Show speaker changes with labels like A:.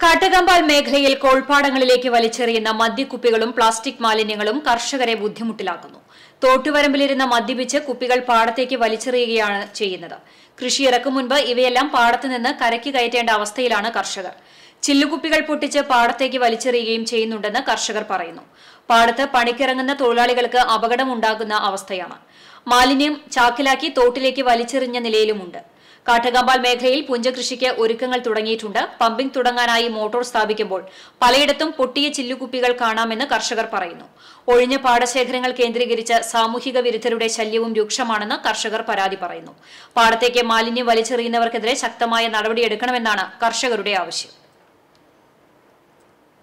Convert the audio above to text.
A: കാട്ടുകമ്പാൽ മേഖലയിൽ കോൾപ്പാടങ്ങളിലേക്ക് വലിച്ചെറിയുന്ന മദ്യക്കുപ്പികളും പ്ലാസ്റ്റിക് മാലിന്യങ്ങളും കർഷകരെ ബുദ്ധിമുട്ടിലാക്കുന്നു തോട്ടുവരമ്പിലിരുന്ന് മദ്യപിച്ച് കുപ്പികൾ പാടത്തേക്ക് വലിച്ചെറിയുകയാണ് ചെയ്യുന്നത് കൃഷി ഇറക്കും മുൻപ് ഇവയെല്ലാം പാടത്ത് നിന്ന് കരയ്ക്ക് കയറ്റേണ്ട അവസ്ഥയിലാണ് കർഷകർ ചില്ലുകുപ്പികൾ പൊട്ടിച്ച് പാടത്തേക്ക് വലിച്ചെറിയുകയും ചെയ്യുന്നുണ്ടെന്ന് കർഷകർ പറയുന്നു പാടത്ത് പണിക്കിറങ്ങുന്ന തൊഴിലാളികൾക്ക് അപകടമുണ്ടാകുന്ന അവസ്ഥയാണ് മാലിന്യം ചാക്കിലാക്കി തോട്ടിലേക്ക് വലിച്ചെറിഞ്ഞ നിലയിലുമുണ്ട് കാട്ടകമ്പാൽ മേഖലയിൽ പുഞ്ചകൃഷിക്ക് ഒരുക്കങ്ങൾ തുടങ്ങിയിട്ടുണ്ട് പമ്പിംഗ് തുടങ്ങാനായി മോട്ടോർ സ്ഥാപിക്കുമ്പോൾ പലയിടത്തും പൊട്ടിയ ചില്ലുകുപ്പികൾ കാണാമെന്ന് കർഷകർ പറയുന്നു ഒഴിഞ്ഞ പാടശേഖരങ്ങൾ കേന്ദ്രീകരിച്ച് സാമൂഹിക വിരുദ്ധരുടെ ശല്യവും രൂക്ഷമാണെന്ന് കർഷകർ പരാതി പറയുന്നു പാടത്തേക്ക് മാലിന്യം വലിച്ചെറിയുന്നവർക്കെതിരെ ശക്തമായ നടപടിയെടുക്കണമെന്നാണ് കർഷകരുടെ ആവശ്യം